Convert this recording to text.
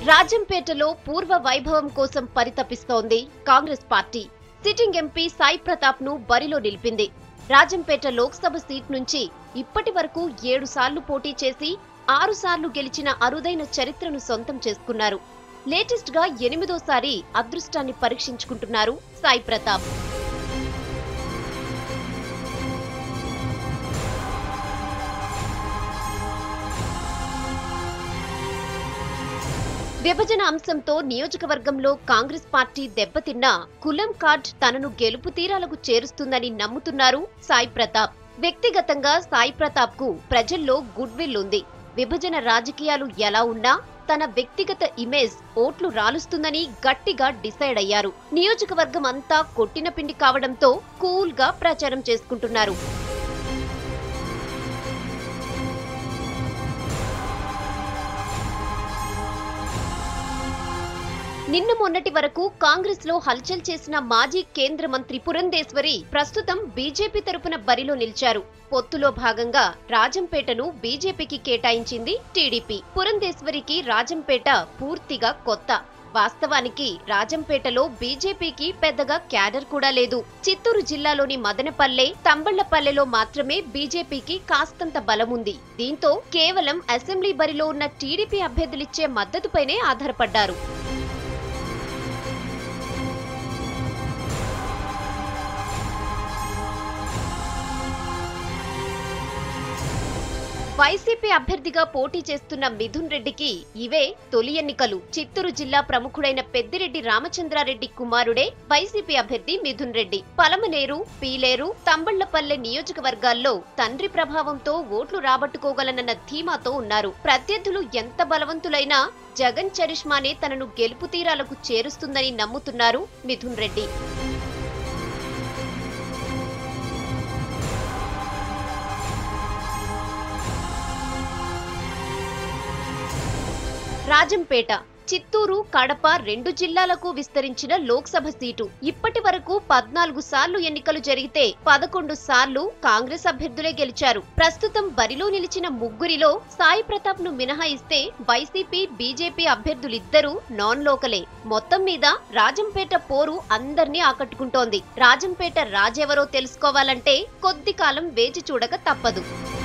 రాజంపేటలో పూర్వ వైభవం కోసం పరితపిస్తోంది Congress party sitting MP Sai Pratap ను బరిలో నిలిపింది రాజంపేట లోక్సభ సీట్ నుంచి ఇప్పటి వరకు ఏడు సార్లు పోటీ చేసి ఆరు సార్లు గెలిచిన అరుదైన చరిత్రను సొంతం చేసుకున్నారు లేటెస్ట్ గా ఎనిమిదోసారి అదృష్టాన్ని పరీక్షించుకుంటున్నారు సాయి ప్రతాప్ విభజన అంశంతో నియోజకవర్గంలో కాంగ్రెస్ పార్టీ దెబ్బతిన్నా కులం కార్డ్ తనను గెలుపు తీరాలకు చేరుస్తుందని నమ్ముతున్నారు సాయి ప్రతాప్ వ్యక్తిగతంగా సాయి ప్రతాప్ కు ప్రజల్లో గుడ్ విల్ ఉంది విభజన రాజకీయాలు ఎలా ఉన్నా తన వ్యక్తిగత ఇమేజ్ ఓట్లు రాలుస్తుందని గట్టిగా డిసైడ్ అయ్యారు నియోజకవర్గం అంతా కొట్టిన పిండి కావడంతో కూల్ గా ప్రచారం చేసుకుంటున్నారు నిన్న మొన్నటి వరకు కాంగ్రెస్ లో హల్చల్ చేసిన మాజీ కేంద్ర మంత్రి పురంధేశ్వరి ప్రస్తుతం బీజేపీ తరపున బరిలో నిలిచారు పొత్తులో భాగంగా రాజంపేటను బీజేపీకి కేటాయించింది టీడీపీ పురంధేశ్వరికి రాజంపేట పూర్తిగా కొత్త వాస్తవానికి రాజంపేటలో బీజేపీకి పెద్దగా క్యాడర్ కూడా లేదు చిత్తూరు జిల్లాలోని మదనపల్లె తంబళ్లపల్లెలో మాత్రమే బీజేపీకి కాస్తంత బలముంది దీంతో కేవలం అసెంబ్లీ బరిలో ఉన్న టీడీపీ అభ్యర్థులిచ్చే మద్దతుపైనే ఆధారపడ్డారు వైసీపీ అభ్యర్థిగా పోటీ చేస్తున్న మిథున్ రెడ్డికి ఇవే తొలి ఎన్నికలు చిత్తూరు జిల్లా ప్రముఖుడైన పెద్దిరెడ్డి రామచంద్రారెడ్డి కుమారుడే వైసీపీ అభ్యర్థి మిథున్ రెడ్డి పలమనేరు పీలేరు తంబళ్లపల్లె నియోజకవర్గాల్లో తండ్రి ప్రభావంతో ఓట్లు రాబట్టుకోగలనన్న ధీమాతో ఉన్నారు ప్రత్యర్థులు ఎంత బలవంతులైనా జగన్ చరిష్మానే తనను గెలుపు తీరాలకు చేరుస్తుందని నమ్ముతున్నారు మిథున్ రెడ్డి రాజంపేట చిత్తూరు కడప రెండు జిల్లాలకు విస్తరించిన లోక్సభ సీటు ఇప్పటి వరకు పద్నాలుగు సార్లు ఎన్నికలు జరిగితే పదకొండు సార్లు కాంగ్రెస్ అభ్యర్థులే గెలిచారు ప్రస్తుతం బరిలో నిలిచిన ముగ్గురిలో సాయి ప్రతాప్ ను మినహాయిస్తే వైసీపీ బీజేపీ అభ్యర్థులిద్దరూ నాన్ లోకలే మొత్తం మీద రాజంపేట పోరు అందర్నీ ఆకట్టుకుంటోంది రాజంపేట రాజెవరో తెలుసుకోవాలంటే కొద్ది కాలం వేచి చూడక తప్పదు